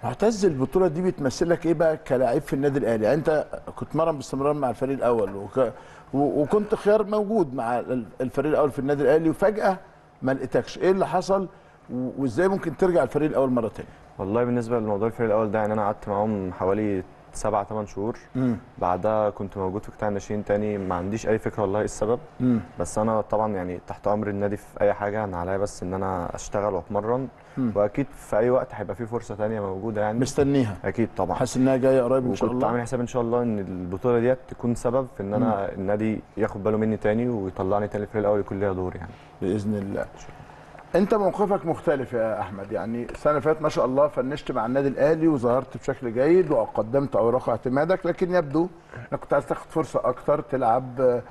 معتز البطوله دي بتمثل لك ايه بقى كلاعب في النادي الاهلي يعني انت كنت مرن باستمرار مع الفريق الاول وك... و... وكنت خيار موجود مع ال- الفريق الاول في النادي الاهلي وفجاه ما لقيتكش ايه اللي حصل و... وازاي ممكن ترجع الفريق الاول مره ثانيه والله بالنسبه لموضوع الفريق الاول ده يعني انا قعدت معاهم حوالي سبعة ثمان شهور بعدها كنت موجود في قطاع الناشئين تاني ما عنديش اي فكره والله ايه السبب بس انا طبعا يعني تحت امر النادي في اي حاجه انا عليا بس ان انا اشتغل واتمرن مم. واكيد في اي وقت هيبقى في فرصه تانية موجوده يعني مستنيها اكيد طبعا حاسس انها جايه قريب ان شاء وكنت عامل الله حساب ان شاء الله ان البطوله ديت تكون سبب في ان انا النادي ياخد باله مني تاني ويطلعني تاني الفريق الاول يكون ليا دور يعني باذن الله انت موقفك مختلف يا احمد يعني السنه اللي فاتت ما شاء الله فنشت مع النادي الاهلي وظهرت بشكل جيد وقدمت اوراق اعتمادك لكن يبدو انك كنت عايز تاخد فرصه اكتر تلعب آه،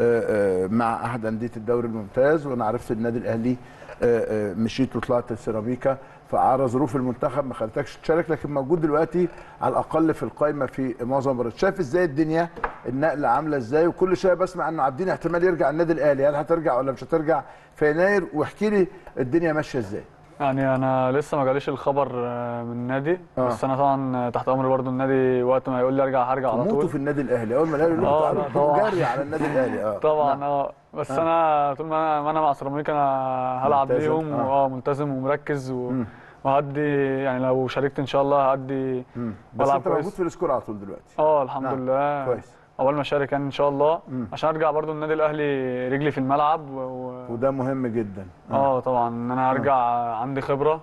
آه، مع احد انديه الدوري الممتاز وانا عرفت النادي الاهلي آه، آه، مشيت وطلعت السيراميكا فعلى ظروف المنتخب ما خلتكش تشارك لكن موجود دلوقتي على الاقل في القائمه في معظم المباريات شايف ازاي الدنيا النقله عامله ازاي وكل شويه بسمع انه عابدين احتمال يرجع النادي الاهلي هل هترجع ولا مش هترجع في يناير واحكي لي الدنيا ماشيه ازاي يعني انا لسه ما جاليش الخبر آه، من النادي آه. بس انا طبعا تحت امر برضو النادي وقت ما يقول لي ارجع هرجع على موتوا طول في النادي الاهلي اول ما الاهلي يقول آه، لكم لا، تعالوا طبعاً. جري على النادي الاهلي اه طبعا نعم. اه بس آه. انا طول ما انا ما انا مع سيراميكا انا هلعب ملتزم، ليهم آه. واه ملتزم ومركز و... مم. وهدي يعني لو شاركت ان شاء الله هدي مم. بس بلعب انت موجود كويس. في السكور على طول دلوقتي اه الحمد نعم. لله كويس اول ما اشارك يعني ان شاء الله مم. عشان ارجع برضو النادي الاهلي رجلي في الملعب و... و... وده مهم جدا اه طبعا ان انا ارجع عندي خبره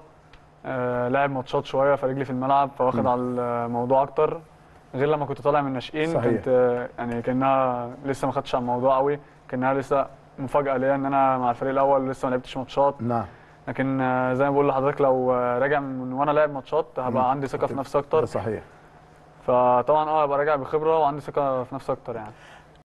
آه لاعب ماتشات شويه فرجلي في الملعب فواخد على الموضوع اكتر غير لما كنت طالع من الناشئين صحيح. كنت آه، يعني كانها لسه ما خدتش على الموضوع قوي كانها لسه مفاجاه ليا ان انا مع الفريق الاول لسه ما لعبتش ماتشات نعم لكن آه، زي ما بقول لحضرتك لو آه، راجع من وانا لاعب ماتشات هبقى عندي ثقه في نفسي ده اكتر صحيح فطبعا اه هبقى راجع بخبره وعندي ثقه في نفسي اكتر يعني